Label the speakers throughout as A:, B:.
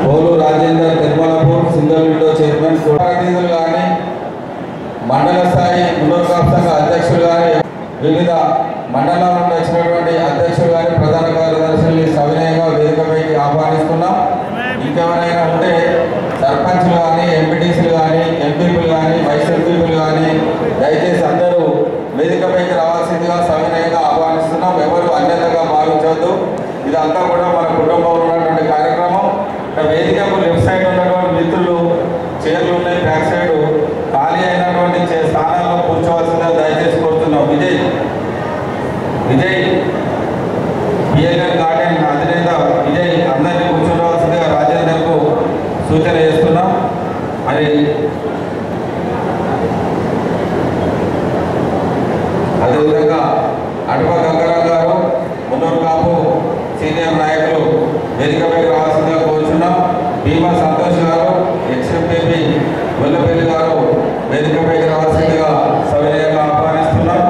A: pole Rajender Tirumalapur single window chairman ప్రతినిధులు కానీ మండల స్థాయి పునర్కాప్ సంఘ అధ్యక్షులు కానీ వివిధ మండలాల నుండి వచ్చినటువంటి అధ్యక్షులు కానీ ప్రధాన కార్యదర్శుల్ని సవినయంగా వేదికపైకి ఆహ్వానిస్తున్నాం ఇంకెవరైనా ఉంటే సర్పంచ్లు కానీ ఎంపీటీసీలు కానీ ఎంపీపీలు కానీ వైస్ ఎంపీపీలు కానీ దయచేసి అందరూ వేదికపైకి రావాల్సిందిగా సవినయంగా ఆహ్వానిస్తున్నాం ఎవరు అన్యతగా భావించవద్దు ఇదంతా కూడా మన కుటుంబంలో ఉన్నటువంటి కార్యక్రమం ఇక్కడ వేదికకు లెఫ్ట్ సైడ్ ఉన్నటువంటి మిత్రులు చైర్లు ఉన్నాయి బ్యాక్ సైడ్ ఖాళీ అయినటువంటి చే- స్థానాల్లో కూర్చోవలసిందిగా దయచేసి కోరుతున్నాం విజయ్ విజయ్ బిఎల్ఎన్ గార్డెన్ అధినేత విజయ్ అందరినీ కూర్చోవలసిందిగా రాజేందర్కు సూచన చేస్తున్నాం మరి అదేవిధంగా అడప గంగారావు గారు మున్నూరు కాపు సీనియర్ నాయకులు వేదికపై రావాల్సిందిగా కోరుచున్నాం భీమా సంతోష్ గారు ఎక్స్ఎంపీపీ గొల్లపల్లి గారు వేదికపైకి రావాల్సిందిగా సవినయంగా ఆహ్వానిస్తున్నాం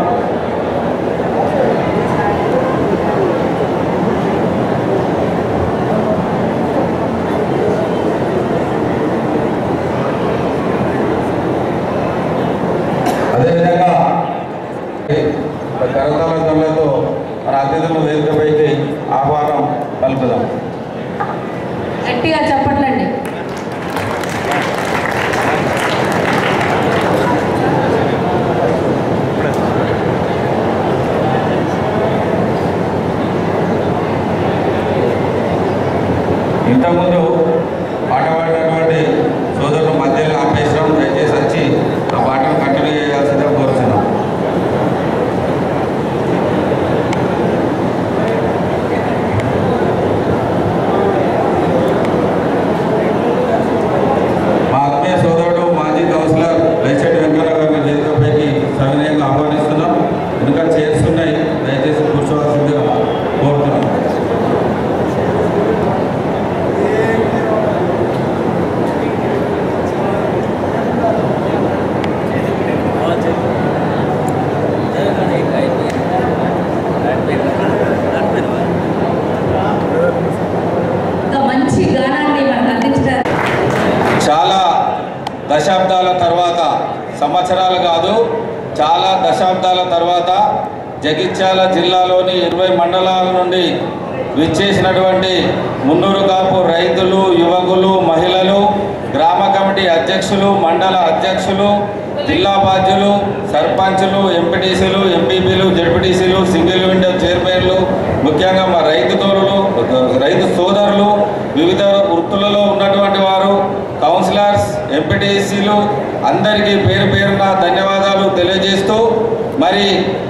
A: అదేవిధంగా కరతాల ధ్వనులతో మన అతిథులను వేదికపైకి ఆహ్వానం పలుకుదాం
B: గట్టిగా చెప్పట్లండి
A: ఇంతకుముందు పాట పాడినటువంటి సోదరులు మధ్యలో ఆపేశ్వరం దయచేసి వచ్చి ఆ పాటను కంటిన్యూ చేయాల్సిందిగా కోరుతున్నాం మా ఆత్మీయ సోదరుడు మాజీ కౌన్సిలర్ లైసెట్ వెంకన్న గారిని వేదికపైకి సవినయంగా ఆహ్వానిస్తున్నాం వెనుక చైర్స్ ఉన్నాయి దయచేసి కూర్చోవాల్సిందిగా కోరుతున్నాం
B: ఒక మంచి గానాన్ని మనకు అందించడానికి
A: చాలా దశాబ్దాల తర్వాత సంవత్సరాలు కాదు చాలా దశాబ్దాల తర్వాత జగిత్యాల జిల్లాలోని ఇరవై మండలాల నుండి విచ్చేసినటువంటి మున్నూరు కాపు రైతులు యువకులు మహిళలు గ్రామ కమిటీ అధ్యక్షులు మండల అధ్యక్షులు జిల్లా బాధ్యులు సర్పంచులు ఎంపీటీసీలు ఎంపీపీలు జడ్పీటీసీలు సింగిల్ విండో చైర్మన్లు ముఖ్యంగా మా రైతు తోరులు రైతు సోదరులు వివిధ వృత్తులలో ఉన్నటువంటి వారు కౌన్సిలర్స్ ఎంపీటీసీలు అందరికీ పేరు పేరున ధన్యవాదాలు తెలియజేస్తూ మరి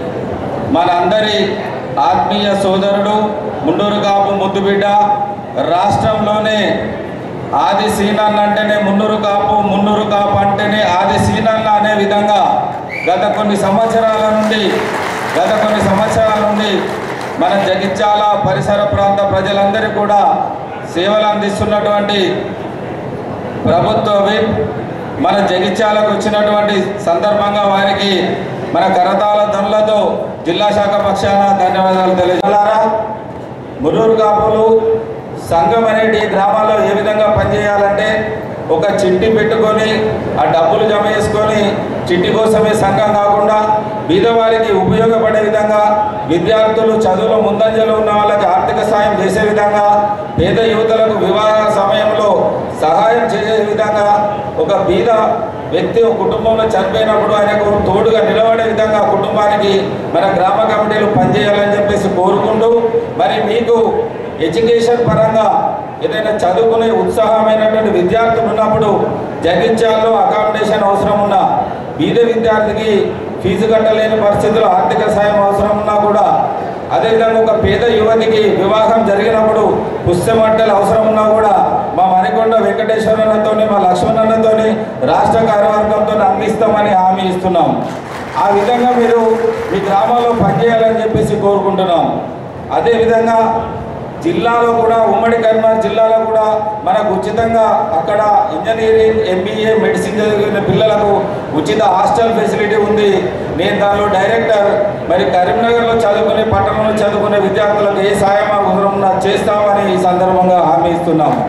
A: మనందరి ఆత్మీయ సోదరుడు ముండూరు కాపు ముద్దుబిడ్డ రాష్ట్రంలోనే ఆది సీనన్న అంటేనే మున్నూరు కాపు మున్నూరు కాపు అంటేనే ఆది సీనన్న అనే విధంగా గత కొన్ని సంవత్సరాల నుండి గత కొన్ని సంవత్సరాల నుండి మన జగిత్యాల పరిసర ప్రాంత ప్రజలందరికీ కూడా సేవలు అందిస్తున్నటువంటి ప్రభుత్వ విప్ మన జగిత్యాలకు వచ్చినటువంటి సందర్భంగా వారికి మన కరతాల ధనులతో జిల్లా శాఖ పక్షాన ధన్యవాదాలు తెలియజేయారా మున్నూరు కాపులు సంఘం అనేది గ్రామాల్లో ఏ విధంగా పనిచేయాలంటే ఒక చిట్టి పెట్టుకొని ఆ డబ్బులు జమ చేసుకొని చిట్టి కోసమే సంఘం కాకుండా బీదవారికి ఉపయోగపడే విధంగా విద్యార్థులు చదువులో ముందంజలో ఉన్న వాళ్ళకి ఆర్థిక సాయం చేసే విధంగా పేద యువతలకు వివాహ సమయంలో సహాయం చేసే విధంగా ఒక బీద వ్యక్తి ఒక కుటుంబంలో చనిపోయినప్పుడు ఆయనకు తోడుగా నిలబడే విధంగా కుటుంబానికి మన గ్రామ కమిటీలు పనిచేయాలని చెప్పేసి కోరుకుంటూ మరి మీకు ఎడ్యుకేషన్ పరంగా ఏదైనా చదువుకునే ఉత్సాహమైనటువంటి విద్యార్థులు ఉన్నప్పుడు జగిత్యాల్లో అకామిడేషన్ అవసరం ఉన్నా బీద విద్యార్థికి ఫీజు కట్టలేని పరిస్థితుల్లో ఆర్థిక సాయం అవసరం ఉన్నా కూడా అదేవిధంగా ఒక పేద యువతికి వివాహం జరిగినప్పుడు పుస్తమట్టలు అవసరం ఉన్నా కూడా మా మణికొండ వెంకటేశ్వరన్నతో మా లక్ష్మణన్నతో రాష్ట్ర కార్యవర్గంతో అందిస్తామని హామీ ఇస్తున్నాం ఆ విధంగా మీరు మీ గ్రామాల్లో పనిచేయాలని చెప్పేసి కోరుకుంటున్నాం అదేవిధంగా జిల్లాలో కూడా ఉమ్మడి కరీంనగర్ జిల్లాలో కూడా మనకు ఉచితంగా అక్కడ ఇంజనీరింగ్ ఎంబీఏ మెడిసిన్ చదివిన పిల్లలకు ఉచిత హాస్టల్ ఫెసిలిటీ ఉంది నేను దానిలో డైరెక్టర్ మరి కరీంనగర్లో చదువుకునే పట్టణంలో చదువుకునే విద్యార్థులకు ఏ సాయం అవసరం ఉన్నా చేస్తామని ఈ సందర్భంగా హామీ ఇస్తున్నాం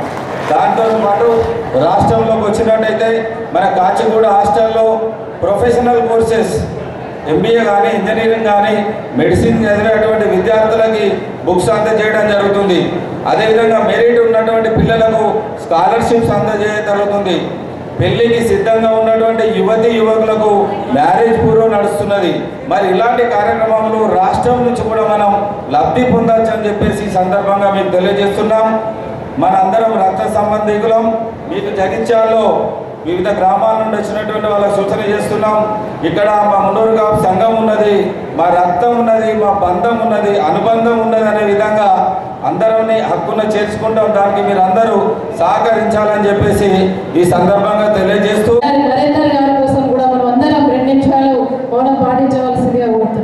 A: దాంతో పాటు రాష్ట్రంలోకి వచ్చినట్టయితే మన కాచిగూడ హాస్టల్లో ప్రొఫెషనల్ కోర్సెస్ ఎంబీఏ కానీ ఇంజనీరింగ్ కానీ మెడిసిన్ చదివేటువంటి విద్యార్థులకి బుక్స్ అందజేయడం జరుగుతుంది అదేవిధంగా మెరిట్ ఉన్నటువంటి పిల్లలకు స్కాలర్షిప్స్ అందజేయడం జరుగుతుంది పెళ్లికి సిద్ధంగా ఉన్నటువంటి యువతి యువకులకు మ్యారేజ్ పూర్వం నడుస్తున్నది మరి ఇలాంటి కార్యక్రమాలు రాష్ట్రం నుంచి కూడా మనం లబ్ధి పొందవచ్చు అని చెప్పేసి ఈ సందర్భంగా మీకు తెలియజేస్తున్నాం మనందరం రక్త సంబంధికులం మీకు జగిత్యాల్లో వివిధ గ్రామాల నుండి వచ్చినటువంటి వాళ్ళకి సూచన చేస్తున్నాం ఇక్కడ మా మున్నూరు కాపు సంఘం ఉన్నది మా రక్తం ఉన్నది మా బంధం ఉన్నది అనుబంధం ఉన్నది అనే విధంగా అందరినీ హక్కున చేర్చుకుంటాం దానికి మీరు అందరూ సహకరించాలని చెప్పేసి ఈ సందర్భంగా తెలియజేస్తూ
B: గారి నరేందర్ గారి కోసం కూడా మనం అందరం రెండు నిమిషాలు మౌనం పాటించవలసిందిగా కోరుతున్నాం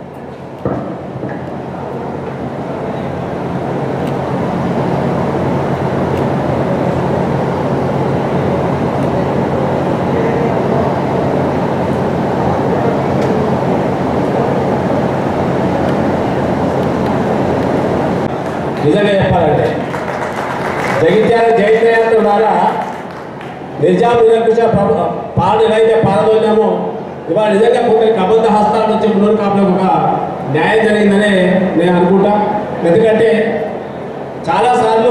C: నిజంగా చెప్పాలంటే జగిత్యాల జైత్రయాత్ర ద్వారా నిజాం నిరంకుశ ప్రభు పాలన ఏదైతే పాల్గొన్నామో ఇవాళ నిజంగా కొన్ని కబంధ హస్తాల నుంచి మున్నూరు కాపులకు ఒక న్యాయం జరిగిందనే నేను అనుకుంటా ఎందుకంటే చాలాసార్లు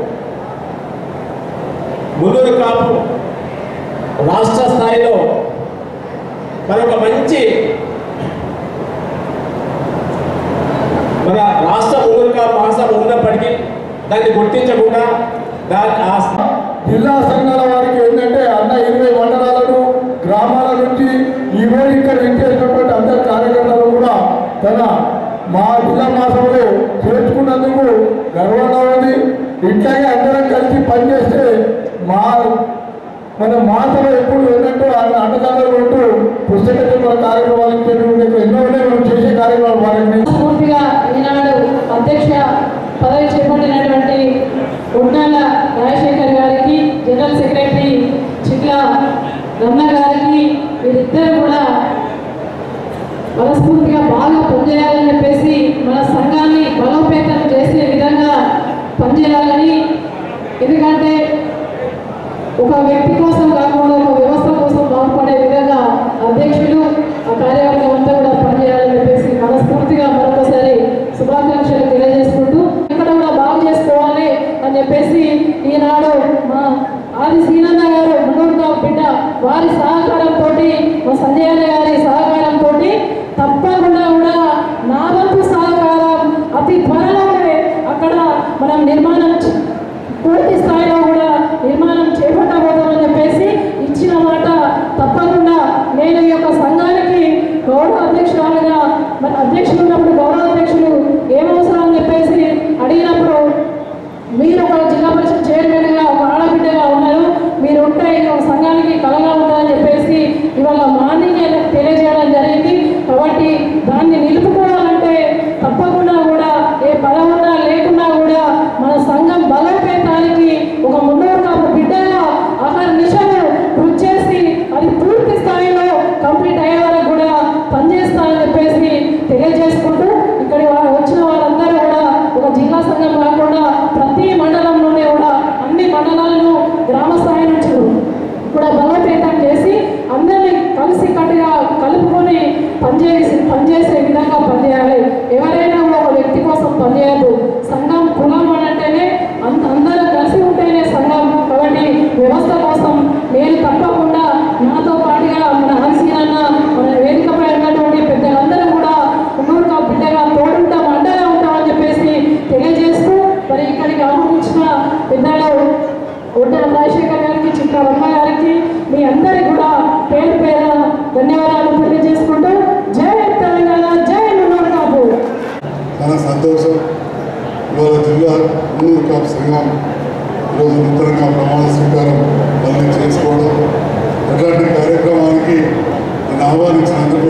C: మున్నూరు కాపు రాష్ట్ర స్థాయిలో మరొక మంచి మన రాష్ట్ర ముందుగా మహాసభ ఉన్నప్పటికీ దాన్ని గుర్తించకుండా దాని ఆ స్థ-
D: జిల్లా సంఘాల వారికి ఏంటంటే అన్న ఇరవై మండలాలను గ్రామాల నుంచి ఈరోజు ఇక్కడ విచ్చేసినటువంటి అందరి కార్యకర్తలు కూడా తన మా జిల్లా మాసంలో చేర్చుకున్నందుకు గర్వంగా ఉంది ఇట్లాగే అందరం కలిసి పనిచేస్తే మా మన మాటలో ఎప్పుడు ఏంటంటే ఆయన అండదండలు ఉంటూ పుస్తక మన కార్యక్రమాలు ఇచ్చేటువంటి ఎన్నో ఉన్నాయి మనం చేసే కార్యక్రమాలు వారిని
B: పూర్తిగా ఈనాడు అధ్యక్ష పదవి చేపట్టినటువంటి ఉండాల రాజశేఖర్ గారికి జనరల్ సెక్రటరీ చిట్ల రమణ గారికి వీరిద్దరు కూడా మనస్ఫూర్తిగా బాగా పనిచేయాలని చెప్పేసి మన సంఘాన్ని బలోపేతం చేసే విధంగా పనిచేయాలని ఎందుకంటే ఒక వ్యక్తి కోసం కాకుండా ఒక వ్యవస్థ కోసం బాగుపడే విధంగా అధ్యక్షులు ఆ కార్యవర్గం అంతా కూడా పనిచేయాలని చెప్పేసి మనస్ఫూర్తిగా మరొకసారి శుభాకాంక్షలు తెలియజేసుకుంటూ ఇక్కడ కూడా బాగు చేసుకోవాలి అని చెప్పేసి ఈనాడు మా ఆది శ్రీనంద గారు మున్నూరుగా బిడ్డ వారి సహకారంతో మా సంజయ్ అన్న గారి సహకారంతో తప్పకుండా కూడా నా వంతు సహకారం అతి త్వరలోనే అక్కడ మనం నిర్మాణం చే- పూర్తి స్థాయిలో కూడా నిర్మాణం చేపట్టబోతామని చెప్పేసి ఇచ్చిన మాట తప్పకుండా నేను ఈ యొక్క సంఘానికి గౌరవ అధ్యక్షురాలుగా మన అధ్యక్షులు ఉన్నప్పుడు గౌరవ అధ్యక్షులు ఏమవసరం అని చెప్పేసి అడిగినప్పుడు మీరు ఒక జిల్లా పరిషత్ చైర్మన్గా ఒక ఆడబిడ్డగా ఉన్నారు మీరు ఉంటే ఈ ఒక సంఘానికి కలగా ఉంటుందని చెప్పేసి ఇవాళ మార్నింగ్ తెలియజేయడం జరిగింది కాబట్టి దాన్ని నిలుపుకోవాలంటే తప్పకుండా కూడా ఏ బలం ఉన్నా లేకున్నా కూడా మన సంఘం బలోపేతానికి ఒక మున్నూరు కాపు బిడ్డగా ఆహార నిశలు కృషి చేసి అది పూర్తి స్థాయిలో కంప్లీట్ అయ్యే వరకు కూడా పనిచేస్తానని చెప్పేసి తెలియజేసుకుంటూ ఇక్కడి వా- వచ్చిన వారందరూ కూడా ఒక జిల్లా సంఘం కాకుండా ప్రతి మండలంలోనే కూడా అన్ని మండలాలను గ్రామ స్థాయి నుంచి కూడా బలోపేతం చేసి అందరినీ కలిసి కట్టుగా కలుపుకొని పనిచేసి పనిచేసే విధంగా పనిచేయాలి ఎవరైనా కూడా ఒక వ్యక్తి కోసం పనిచేయదు సంఘం కులం అని అంటేనే అంత అందరూ కలిసి ఉంటేనే సంఘం కాబట్టి వ్యవస్థ కోసం నేను తప్పకుండా నాతో పాటుగా మన హరిసీనన్న మన వేదికపై ఉన్నటువంటి పెద్దలందరూ కూడా ఉన్నూరుగా బిడ్డగా తోడుంటాం అండగా ఉంటామని చెప్పేసి తెలియజేస్తూ మరి ఇక్కడికి ఆహ్వానించిన పెద్దలు ఒడ్డ రాజశేఖర్ గారికి చిత్ర రమ్మ గారికి మీ అందరికి కూడా పేరు పేరు ధన్యవాదాలు తెలియజేసుకుంటూ జై తెలంగాణ జై మున్నూరు కాపు
E: చాలా సంతోషం ఇవాళ జిల్లా ఉన్నూరు కాపు సంఘం ఈరోజు నూతనంగా ప్రమాణ స్వీకారం మళ్ళీ చేసుకోవడం అట్లాంటి కార్యక్రమానికి నన్ను ఆహ్వానించినందుకు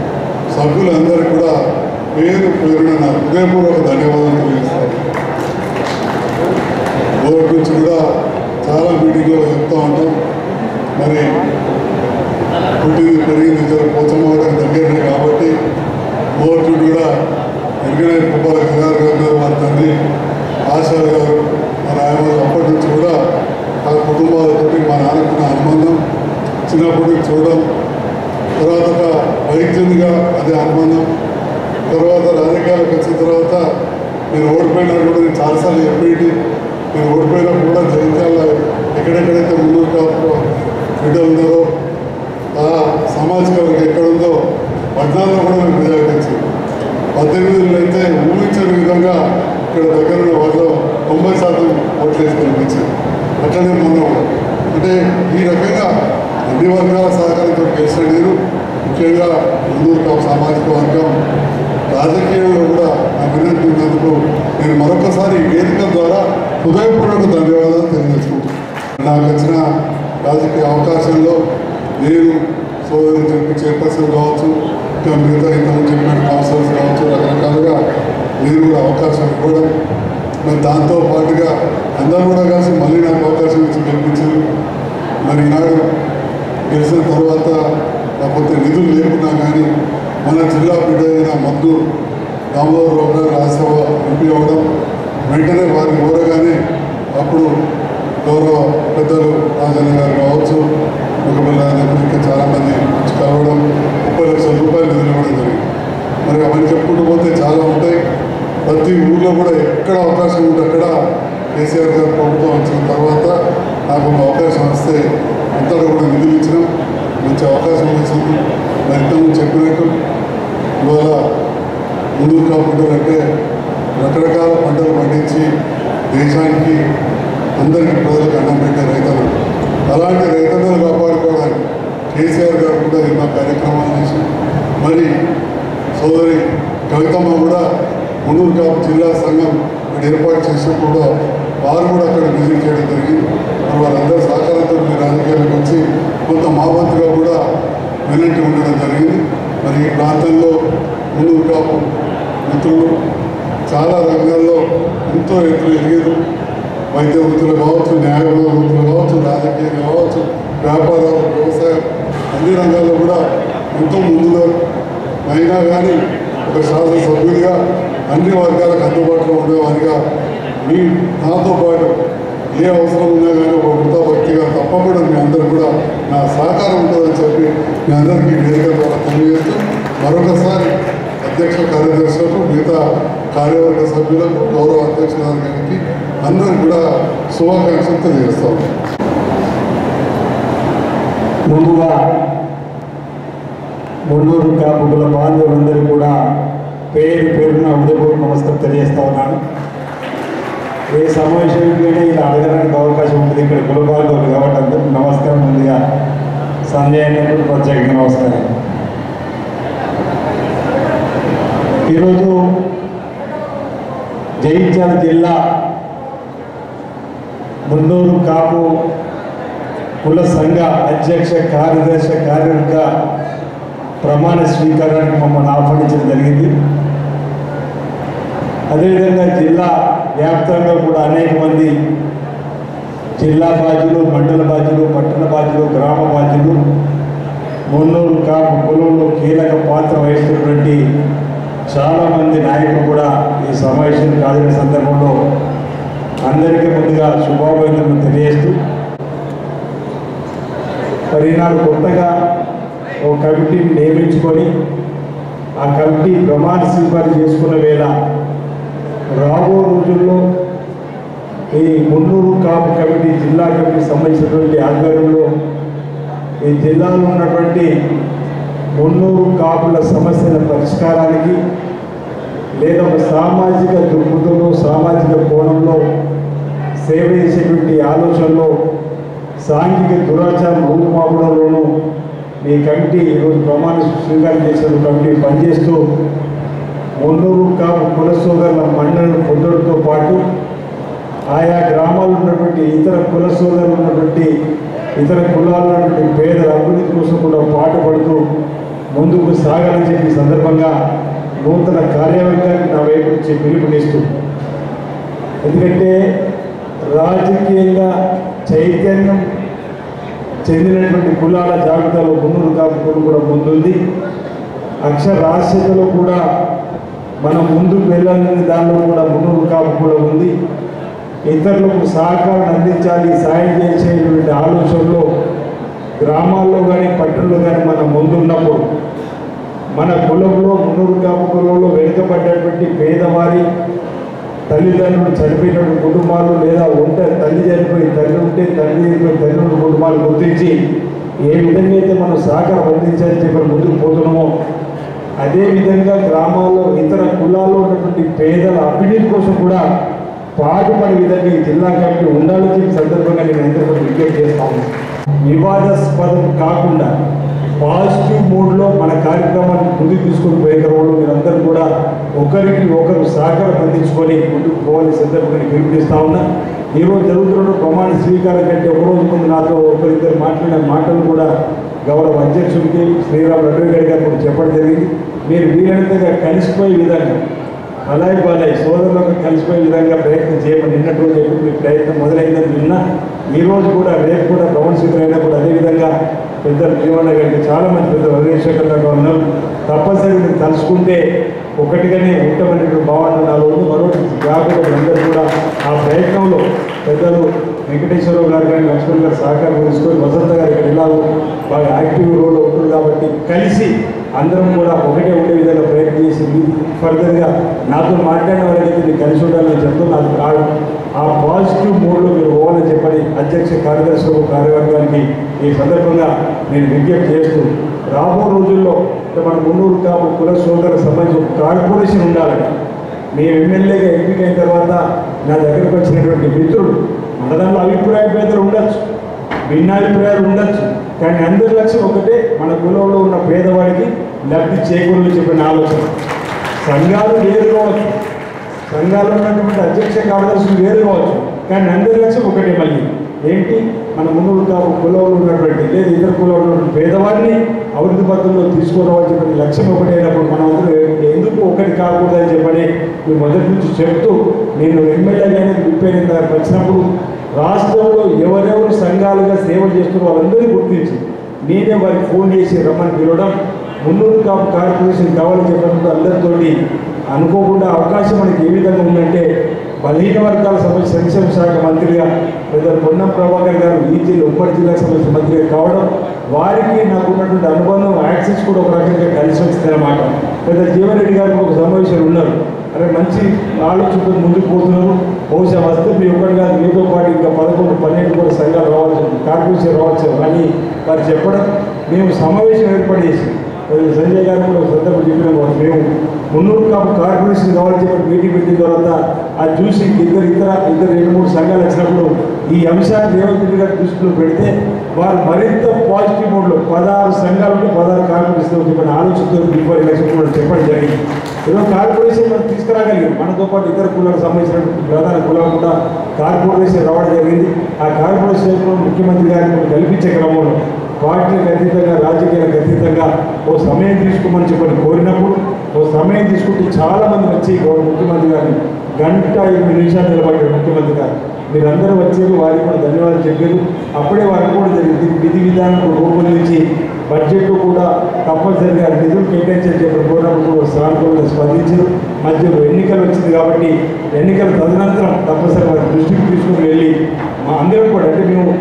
E: సభ్యులందరికీ కూడా పేరు పేరున నా హృదయపూర్వక ధన్యవాదాలు తెలియజేస్తాను బోర్డు నుంచి కూడా చాలా మీటింగ్లో చెప్తా ఉంటాం మరి పుట్టింది పెరిగింది ఇద్దరు పోచమ్మ గారి దగ్గరనే కాబట్టి బోర్డు కూడా ఎరుగనే కుప్పల గంగారు గారు వారి తండ్రి ఆశాలు గారు మన ఆయన అప్పటి నుంచి కూడా చిన్నప్పటి నుంచి చూడడం తర్వాత ఒక వైద్యునిగా అదే అనుబంధం తర్వాత రాజకీయాలకు వచ్చిన తర్వాత నేను ఓడిపోయినా కూడా నేను చాలాసార్లు చెప్పేది నేను ఓడిపోయినా కూడా జయించాల ఎక్కడెక్కడైతే ముందు కాపు బిడ్డలు ఉన్నారో ఆ సామాజిక వర్గం ఎక్కడ ఉందో పట్టణాల్లో కూడా మేము మెజారిటీ ఇచ్చింది పద్దెనిమిదిలో అయితే ఊహించని విధంగా ఇక్కడ దగ్గర ఉన్న వాళ్ళు తొంభై శాతం ఓట్లు వేసి కనిపించింది అట్లనే మనం అంటే ఈ రకంగా అన్ని వర్గాల సహకారంతో గెలిచిన నేను ముఖ్యంగా ముందూరు కాపు సామాజిక వర్గం రాజకీయంలో కూడా నా వినతి ఉన్నందుకు నేను మరొకసారి ఈ వేదిక ద్వారా హృదయపూర్వక ధన్యవాదాలు తెలియజేసుకుంటున్నాను నాకు వచ్చిన రాజకీయ అవకాశంలో నేను సోదరులు చెప్పి చైర్పర్సన్ కావచ్చు ఇంకా మిగతా ఇంతకుముందు చెప్పిన కౌన్సిలర్స్ కావచ్చు రకరకాలుగా నేను కూడా అవకాశం ఇవ్వడం మరి దాంతో పాటుగా అందరూ కూడా కలిసి మళ్ళీ నాకు అవకాశం ఇచ్చి గెలిపించారు మరి ఈనాడు గెలిచిన తర్వాత లేకపోతే నిధులు లేకున్నా కానీ మన జిల్లా బిడ్డ అయిన మద్దు దామోదరరావు గారు రాజ్యసభ ఎంపీ అవ్వడం వెంటనే వారిని కోరగానే అప్పుడు గౌరవ పెద్దలు రాజన్న గారు కావచ్చు ముఖపల్లి రాజన్న ఇంకా చాలామంది వచ్చి కలవడం ముప్పై లక్షల రూపాయలు నిధులు ఇవ్వడం జరిగింది మరి అవన్నీ చెప్పుకుంటూ పోతే చాలా ఉంటాయి ప్రతి ఊర్లో కూడా ఎక్కడ అవకాశం ఉంటే అక్కడ కేసీఆర్ గారు ప్రభుత్వం వచ్చిన తర్వాత నాకు ఒక అవకాశం వస్తే అంతటా కూడా నిధులు ఇచ్చినాం మంచి అవకాశం వచ్చింది మరి ఇంతకుముందు చెప్పినట్టు ఇవాళ ముందుకు కాకుండా అంటే రకరకాల పంటలు పండించి దేశానికి అందరికీ ప్రజలకు అన్నం పెట్టే రైతులు అలాంటి రైతులను కాపాడుకోవడానికి కేసీఆర్ గారు కూడా ఎన్నో కార్యక్రమాలు చేసి మరి సోదరి కవితమ్మ కూడా మున్నూరు కాపు జిల్లా సంఘం ఇక్కడ ఏర్పాటు చేసినప్పుడు కూడా వారు కూడా అక్కడ విజిట్ చేయడం జరిగింది మరి వారందరూ సహకారంతో మీ రాజకీయాలకు వచ్చి కొంత మా వంతుగా కూడా వినట్టి ఉండడం జరిగింది మరి ఈ ప్రాంతంలో మున్నూరు కాపు మిత్రులు చాలా రంగాల్లో ఎంతో ఎత్తులు ఎదిగారు వైద్య వృత్తులు కావచ్చు న్యాయ వృత్తులు కావచ్చు రాజకీయం కావచ్చు వ్యాపారాలు వ్యవసాయం అన్ని రంగాల్లో కూడా ఎంతో ముందులో అయినా కానీ ఒక శాసనసభ్యుడిగా అన్ని వర్గాలకు అందుబాటులో ఉండేవారిగా మీ నాతో పాటు ఏ అవసరం ఉన్నా కానీ ఒక వృత్త వ్యక్తిగా తప్పకుండా మీ అందరూ కూడా నా సహకారం ఉంటుందని చెప్పి మీ అందరికీ వేదిక ద్వారా తెలియజేస్తూ మరొకసారి అధ్యక్ష కార్యదర్శులకు మిగతా కార్యవర్గ సభ్యులకు గౌరవ అధ్యక్షుల గారికి అందరికి కూడా శుభాకాంక్షలు తెలియజేస్తాం
C: ముందుగా మున్నూరు కాపుల బాంధవులందరూ కూడా పేరు పేరున ఉదయపూర్వ నమస్కారం తెలియజేస్తా ఉన్నాను ఏ సమావేశానికైనా ఇలా అడగడానికి అవకాశం ఉంటుంది ఇక్కడ కుల బాంధవులు కాబట్టి అందరికీ నమస్కారం ముందుగా సంజయ్ అన్నప్పుడు ప్రత్యేక నమస్కారం ఈరోజు జగిత్యాల జిల్లా మున్నూరు కాపు కుల సంఘ అధ్యక్ష కార్యదర్శి కార్యవర్గ ప్రమాణ స్వీకారానికి మమ్మల్ని ఆహ్వానించడం జరిగింది అదేవిధంగా జిల్లా వ్యాప్తంగా కూడా అనేక మంది జిల్లా బాధ్యులు మండల బాధ్యులు పట్టణ బాధ్యులు గ్రామ బాధ్యులు మున్నూరు కాపు కులంలో కీలక పాత్ర వహిస్తున్నటువంటి చాలామంది నాయకులు కూడా ఈ సమావేశానికి హాజరైన సందర్భంలో అందరికీ ముందుగా శుభాభినందనలు తెలియజేస్తూ మరి ఈనాడు కొత్తగా ఒక కమిటీని నియమించుకొని ఆ కమిటీ ప్రమాణ స్వీకారం చేసుకున్న వేళ రాబో రోజుల్లో ఈ మున్నూరు కాపు కమిటీ జిల్లా కమిటీ సంబంధించినటువంటి ఆధ్వర్యంలో ఈ జిల్లాలో ఉన్నటువంటి మున్నూరు కాపుల సమస్యల పరిష్కారానికి లేదా ఒక సామాజిక దృక్పథంలో సామాజిక కోణంలో సేవ చేసేటువంటి ఆలోచనలో సాంఘిక దురాచారం రూపుమాపడంలోనూ మీ కమిటీ ఈరోజు ప్రమాణ స్వీకారం చేసిన కమిటీ పనిచేస్తూ మున్నూరు కాపు కుల సోదరుల మండలిని పొందడంతో పాటు ఆయా గ్రామాల్లో ఉన్నటువంటి ఇతర కుల సోదరులు ఉన్నటువంటి ఇతర కులాల్లో ఉన్నటువంటి పేదల అభివృద్ధి కోసం కూడా పాటుపడుతూ ముందుకు సాగాలని చెప్పి ఈ సందర్భంగా నూతన కార్యవర్గానికి నా వైపు నుంచి పిలుపునిస్తూ ఎందుకంటే రాజకీయంగా చైతన్యం చెందినటువంటి కులాల జాబితాలో మున్నూరు కాపుకులు కూడా ముందుంది అక్షరాస్యతలో కూడా మనం ముందుకు వెళ్ళాలనే దానిలో కూడా మున్నూరు కాపు కూడా ఉంది ఇతరులకు సహకారం అందించాలి సాయం చేసేటువంటి ఆలోచనలో గ్రామాల్లో ముందున్నప్పుడు మన కులంలో మున్నూరు కాపు కులంలో వెనుకబడ్డటువంటి పేదవారి తల్లిదండ్రులు చనిపోయినటువంటి కుటుంబాలు లేదా ఉంటే తల్లి చనిపోయి తల్లి ఉంటే తల్లి చనిపోయి తల్లి ఉన్న కుటుంబాలు గుర్తించి ఏ విధంగా అయితే మనం సహకారం అందించాలని చెప్పి ముందుకు పోతున్నామో అదేవిధంగా గ్రామాల్లో ఇతర కులాల్లో ఉన్నటువంటి పేదల అభివృద్ధి కోసం కూడా పాటుపడే విధంగా ఈ జిల్లా కమిటీ ఉండాలని చెప్పి సందర్భంగా నేను అందరికీ విజ్ఞప్తి చేస్తాను వివాదాస్పదం కాకుండా పాజిటివ్ మూడ్లో మన కార్యక్రమాన్ని ముందుకు తీసుకొని పోయే క్రమంలో మీరందరూ కూడా ఒకరికి ఒకరు సహకారం అందించుకొని ముందుకు పోవాలని సందర్భంగా పిలుపునిస్తా ఉన్నా ఈరోజు జరుగుతున్న ప్రమాణ స్వీకారం కంటే ఒక రోజు ముందు నాతో ఒకరిద్దరు మాట్లాడిన మాటలు కూడా గౌరవ అధ్యక్షుడికి శ్రీరామ్ రెడ్డి గారి గారు కూడా చెప్పడం జరిగింది మీరు వీలైనంతగా కలిసిపోయే విధంగా అలాయ్ బాలాయ్ సోదరులకు కలిసిపోయే విధంగా ప్రయత్నం చేయమని నిన్నటి రోజు చెప్పి మీ ప్రయత్నం మొదలైందని నిన్న ఈ రోజు కూడా రేపు కూడా ప్రవణ స్వీకరణ అయినప్పుడు అదేవిధంగా పెద్దలు భీమన్న గారికి చాలా మంది పెద్దలు హరిశేఖర్ దాకా ఉన్నారు తప్పనిసరి మీరు కలుసుకుంటే ఒకటిగానే ఉంటామనేటువంటి భావన నాలో ఉంది మరొకటి కాకుండా అందరూ కూడా ఆ ప్రయత్నంలో పెద్దలు వెంకటేశ్వరరావు గారు కానీ లక్ష్మణ్ గారు సహకారం తీసుకొని వసంత గారు ఇక్కడ ఇలా బాగా యాక్టివ్ రోల్లో ఉంటుంది కాబట్టి కలిసి అందరం కూడా ఒకటే ఉండే విధంగా ప్రయత్నం చేసి మీ- ఫర్దర్గా నాతో మాట్లాడిన వారికైతే మీరు కలిసి ఉండాలని చెప్తూ నాకు కాదు ఆ పాజిటివ్ మూడ్లో మీరు పోవాలని చెప్పని అధ్యక్ష కార్యదర్శులకు కార్యవర్గానికి ఈ సందర్భంగా నేను విజ్ఞప్తి చేస్తూ రాబో రోజుల్లో అంటే మన మున్నూరు కాపు కుల సోదరులకు సంబంధించి ఒక కార్పొరేషన్ ఉండాలని మీ ఎమ్మెల్యేగా ఎంపికైన తర్వాత నా దగ్గరకు వచ్చినటువంటి మిత్రుడు మన దాంట్లో అభిప్రాయ భేదాలు ఉండొచ్చు భిన్నాభిప్రాయాలు ఉండొచ్చు కానీ అందరి లక్ష్యం ఒకటే మన కులంలో ఉన్న పేదవాడికి లబ్ధి చేకూరని చెప్పిన ఆలోచన సంఘాలు వేరు కావచ్చు సంఘాలు ఉన్నటువంటి అధ్యక్ష కార్యదర్శులు వేరు కావచ్చు కానీ అందరి లక్ష్యం ఒకటే మళ్ళీ ఏంటి మన మున్నూరు కాపు కులంలో ఉన్నటువంటి లేదా ఇతర కులంలో ఉన్నటువంటి పేదవాడిని అభివృద్ధి పద్ధతిలో తీసుకురావాలని చెప్పిన లక్ష్యం ఒకటే అయినప్పుడు మనం అందరూ ఎందుకు ఒకటి కాకూడదని చెప్పని మీరు మొదటి నుంచి చెప్తూ నేను ఎమ్మెల్యేగానే విప్పైన దగ్గరకు వచ్చినప్పుడు రాష్ట్రంలో ఎవరెవరు సంఘాలుగా సేవ చేస్తున్న వాళ్ళందరినీ గుర్తించి నేనే వారికి ఫోన్ చేసి రమ్మని పిలవడం మున్నూరు కాపు కార్పొరేషన్ కావాలని చెప్పినప్పుడు అందరితోటి అనుకోకుండా అవకాశం మనకి ఏ విధంగా ఉందంటే బలహీన వర్గాల సంబంధించి సంక్షేమ శాఖ మంత్రిగా పెద్ద పొన్నం ప్రభాకర్ గారు ఈ జిల్లా ఉమ్మడి జిల్లాకు సంబంధించిన మంత్రిగా కావడం వారికి నాకు ఉన్నటువంటి అనుబంధం యాక్సెస్ కూడా ఒక రకంగా కలిసి వచ్చిందన్నమాట పెద్ద జీవన్ గారు ఒక సమావేశాలు ఉన్నారు అరే మంచి ఆలోచనతో ముందుకు పోతున్నారు బహుశా వస్తే మీ ఒక్కటి కాదు మీతో పాటు ఇంకా పదకొండు పన్నెండు కూడా సంఘాలు రావచ్చు కార్పొరేషన్ రావచ్చు అని వారు చెప్పడం మేము సమావేశం ఏర్పాటు చేసి మరి సంజయ్ గారు కూడా ఒక సందర్భం చెప్పిన వారు మేము మున్నూరు కాపు కార్పొరేషన్ కావాలని చెప్పి మీటింగ్ పెట్టిన తర్వాత అది చూసి ఇద్దరు ఇతర ఇద్దరు రెండు మూడు సంఘాలు వచ్చినప్పుడు ఈ అంశాన్ని రేవంత్ రెడ్డి గారి దృష్టిలో పెడితే వారు మరింత పాజిటివ్ మోడ్లో పదహారు సంఘాలు ఉంటే పదహారు కార్పొరేషన్ చెప్పిన ఆలోచనతో బిఫోర్ ఎలక్షన్ కూడా చెప్పడం జరిగింది ఏదో కార్పొరేషన్ మనం తీసుకురాగలిగాం మనతో పాటు ఇతర కులాలకు సంబంధించినటువంటి ప్రధాన కులాలు కూడా కార్పొరేషన్ రావడం జరిగింది ఆ కార్పొరేషన్లో ముఖ్యమంత్రి గారిని కూడా కల్పించే క్రమంలో పార్టీలకు అతీతంగా రాజకీయాలకు అతీతంగా ఓ సమయం తీసుకోమని చెప్పని కోరినప్పుడు ఓ సమయం తీసుకుంటే చాలా మంది వచ్చి గౌరవ ముఖ్యమంత్రి గారిని గంట ఎనిమిది నిమిషాలు నిలబడ్డారు ముఖ్యమంత్రి గారు మీరందరూ వచ్చారు వారికి కూడా ధన్యవాదాలు చెప్పారు అప్పుడే వారికి కూడా జరిగింది విధి విధానం రూపొందించి బడ్జెట్ కూడా తప్పనిసరిగా నిధులు కేటాయించని చెప్పి కోరినప్పుడు కూడా సానుకూలంగా స్పందించారు మధ్యలో ఎన్నికలు వచ్చింది కాబట్టి ఎన్నికల తదనంతరం తప్పనిసరిగా వారి దృష్టికి తీసుకుని వెళ్ళి మా అందరం కూడా అంటే మేము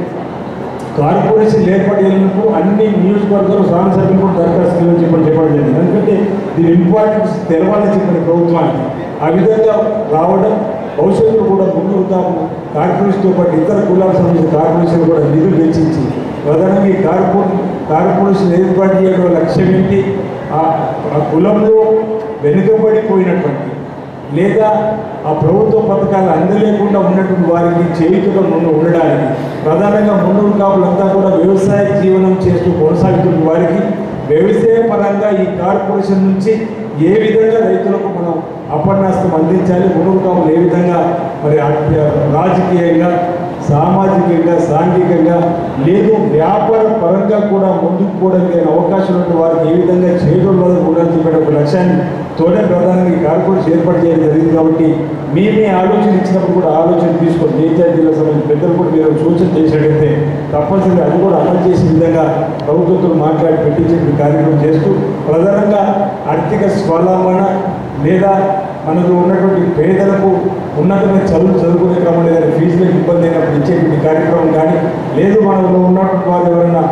C: కార్పొరేషన్ ఏర్పాటు చేసినప్పుడు అన్ని నియోజకవర్గాలు శాసనసభ్యులు కూడా దరఖాస్తు చేయమని చెప్పని చెప్పడం జరిగింది ఎందుకంటే దీని ఇంపార్టెన్స్ తెలవాలని చెప్పిన ప్రభుత్వానికి ఆ విధంగా రావడం భవిష్యత్తులో కూడా ముందుకు తాము కార్పొరేషన్తో పాటు ఇతర కులాలకు సంబంధించిన కార్పొరేషన్ కూడా నిధులు వెచ్చించి ప్రధానంగా ఈ కార్పొ కార్పొరేషన్ ఏర్పాటు చేయడం లక్ష్యం ఏంటి ఆ ఆ కులంలో వెనుకబడిపోయినటువంటి లేదా ఆ ప్రభుత్వ పథకాలు అందలేకుండా ఉన్నటువంటి వారికి చేయుతుగా ముందు ఉండడానికి ప్రధానంగా మున్నూరు కాపులంతా కూడా వ్యవసాయ జీవనం చేస్తూ కొనసాగుతున్న వారికి వ్యవసాయ పరంగా ఈ కార్పొరేషన్ నుంచి ఏ విధంగా రైతులకు మనం అపన్యాస్తం అందించాలి మున్నూరు కాపులు ఏ విధంగా మరి ఆ- రాజకీయంగా సామాజికంగా సాంఘికంగా లేదు వ్యాపార పరంగా కూడా ముందుకు పోవడానికి అవకాశం ఉన్న వారికి ఏ విధంగా చేయడం ఉండాలని చెప్పిన ఒక లక్ష్యాన్ని తోనే ప్రధానంగా ఈ కార్పొరేషన్ ఏర్పాటు చేయడం జరిగింది కాబట్టి మేమే ఆలోచన ఇచ్చినప్పుడు కూడా ఆలోచన తీసుకొని జైత్యాల జిల్లా సంబంధించిన పెద్దలు కూడా మీరు సూచన చేసినట్టయితే తప్పనిసరిగా అది కూడా అమలు చేసే విధంగా ప్రభుత్వంతో మాట్లాడి పెట్టించే కార్యక్రమం చేస్తూ ప్రధానంగా ఆర్థిక స్వలంబన లేదా మనకు ఉన్నటువంటి పేదలకు ఉన్నతమైన చదువులు చదువుకునే క్రమంలో ఏదైనా ఫీజులకు ఇబ్బంది అయినప్పుడు ఇచ్చేటువంటి కార్యక్రమం కానీ లేదు మనలో ఉన్నటువంటి వారు ఎవరైనా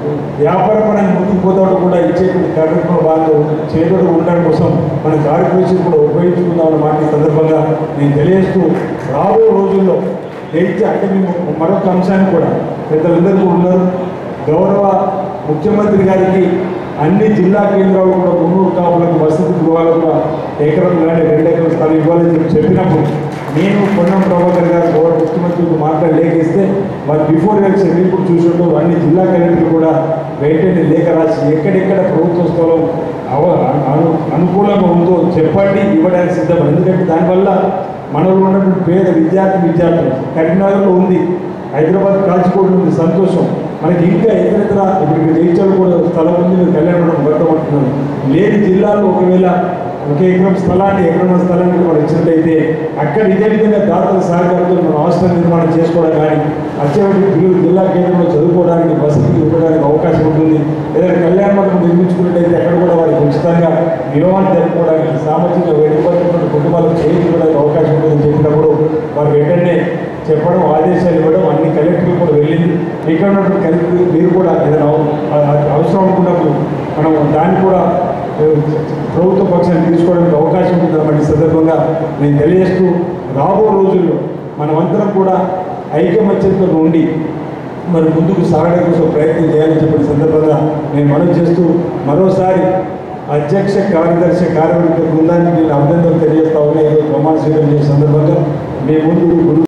C: వ్యాపారపరంగా ముందుకు పోతాడు కూడా ఇచ్చేటువంటి కార్యక్రమం వాళ్ళు చేతుడు ఉండడం కోసం మన కార్పొరేషన్ కూడా ఉపయోగించుకుందామన్న మాట ఈ సందర్భంగా నేను తెలియజేస్తూ రాబోయే రోజుల్లో దయచేసి అంటే మేము మరొక అంశాన్ని కూడా పెద్దలందరూ కూడా ఉన్నారు గౌరవ ముఖ్యమంత్రి గారికి అన్ని జిల్లా కేంద్రాలు కూడా మున్నూరు కాపులకు వసతి గృహాలకు ఎకరం కానీ రెండు ఎకరం స్థలం ఇవ్వాలని చెప్పి చెప్పినప్పుడు నేను పొన్నం ప్రభాకర్ గారు గౌరవ ముఖ్యమంత్రికి మాట్లాడి లేఖ ఇస్తే వారు బిఫోర్ ఎలక్షన్ ఇప్పుడు చూసినట్టు అన్ని జిల్లా కలెక్టర్లు కూడా వెంటనే లేఖ రాసి ఎక్కడెక్కడ ప్రభుత్వ స్థలం అవ అను అనుకూలంగా ఉందో చెప్పండి ఇవ్వడానికి సిద్ధం ఎందుకంటే దానివల్ల మనలో ఉన్నటువంటి పేద విద్యార్థి విద్యార్థులు కరీంనగర్లో ఉంది హైదరాబాద్ కాల్చికోట ఉంది సంతోషం మనకి ఇంకా ఇతరితర ఇప్పుడు ఇక్కడ జయించాలు కూడా స్థలం ఉంది మీరు కళ్యాణం పట్టమంటున్నారు లేని జిల్లాలో ఒకవేళ ఒక ఎకరం స్థలాన్ని ఎకరం స్థలాన్ని మనం ఇచ్చినట్లయితే అక్కడ ఇదే విధంగా దాతల సహకారంతో మనం హాస్టల్ నిర్మాణం చేసుకోవడం కానీ వచ్చేవాటి పిల్లలు జిల్లా కేంద్రంలో చదువుకోవడానికి వసతి ఇవ్వడానికి అవకాశం ఉంటుంది ఏదైనా కళ్యాణ మండపం నిర్మించుకున్నట్టయితే అక్కడ కూడా వారికి ఉచితంగా వివాహాలు జరుపుకోవడానికి సామాజిక వెనుకబడినటువంటి కుటుంబాలకు చేయించుకోవడానికి అవకాశం ఉంటుందని చెప్పినప్పుడు వారు వెంటనే చెప్పడం ఆదేశాలు ఇవ్వడం అన్ని కలెక్టర్లు కూడా వెళ్ళింది ఇక్కడ ఉన్నటువంటి కలెక్టర్ మీరు కూడా ఏదైనా అవ- అ- అవసరం అనుకున్నప్పుడు మనం దాన్ని కూడా ఏ, ప్రభుత్వ పక్షాన్ని తీసుకోవడానికి అవకాశం ఉంటుందన్నమాట ఈ సందర్భంగా నేను తెలియజేస్తూ రాబో రోజుల్లో మనమందరం కూడా ఐకమత్యంతో ఉండి మరి ముందుకు సాగడం కోసం ప్రయత్నం చేయాలని చెప్పిన సందర్భంగా నేను మనవి చేస్తూ మరోసారి అధ్యక్ష కార్యదర్శి కార్యవర్గ బృందానికి నేను అభినందనలు తెలియజేస్తా ఉన్నా ఈరోజు ప్రమాణ స్వీకారం చేసే సందర్భంగా మీ ముందు గురు